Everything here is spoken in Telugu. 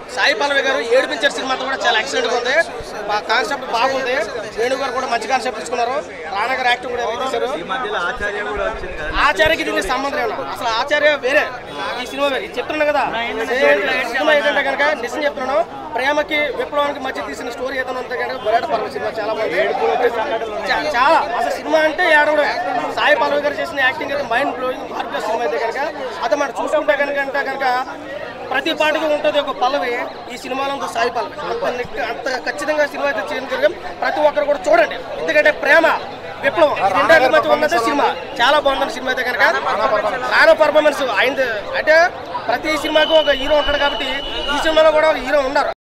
సాయి పల్లవి గారు ఏడిపించారు సినిమా అంతా కూడా చాలా ఎక్సలెంట్ గా ఉంది కాన్సెప్ట్ బాగుంది వేణు గారు కూడా మంచి కాన్సెప్ట్ తీసుకున్నారు రాణా గారు యాక్టింగ్ కూడా ఎలా తీశారు ఈ మధ్యలో ఆచార్య కూడా వచ్చింది కదా ఆచార్యకి దీనికి సంబంధం ఏమన్నా అసలు ఆచార్య వేరే ఈ సినిమా వేరే ఇది చెప్తున్నా కదా సినిమా ఏంటంటే కనుక నిజం చెప్తున్నాను ప్రేమకి విప్లవానికి మధ్య తీసిన స్టోరీ ఏదైనా ఉంటే కనుక బొరాట పర్వ సినిమా చాలా బాగుంది చా- చాలా అసలు సినిమా అంటే ఏడవడం సాయి పల్లవి గారు చేసిన యాక్టింగ్ అయితే మైండ్ బ్లోయింగ్ మార్పుల సినిమా అయితే కనుక అది మనం చూసుకుంటే కనుక అంటే కనుక ప్రతి పాటకి ఉంటుంది ఒక పల్లవి ఈ సినిమాలో ఉంది సాయి పల్లవి అంత నిక్- అంత ఖచ్చితంగా సినిమా అయితే చేయడం జరిగింది ప్రతి ఒక్కరు కూడా చూడండి ఎందుకంటే ప్రేమ విప్లవం ఈ రెండాటి మధ్య ఉన్నదే సినిమా చాలా బాగుంది సినిమా అయితే కనుక రానా పర్ఫార్మెన్స్ అయింది అంటే ప్రతి సినిమాకు ఒక హీరో ఉంటాడు కాబట్టి ఈ సినిమాలో కూడా ఒక హీరో ఉన్నారు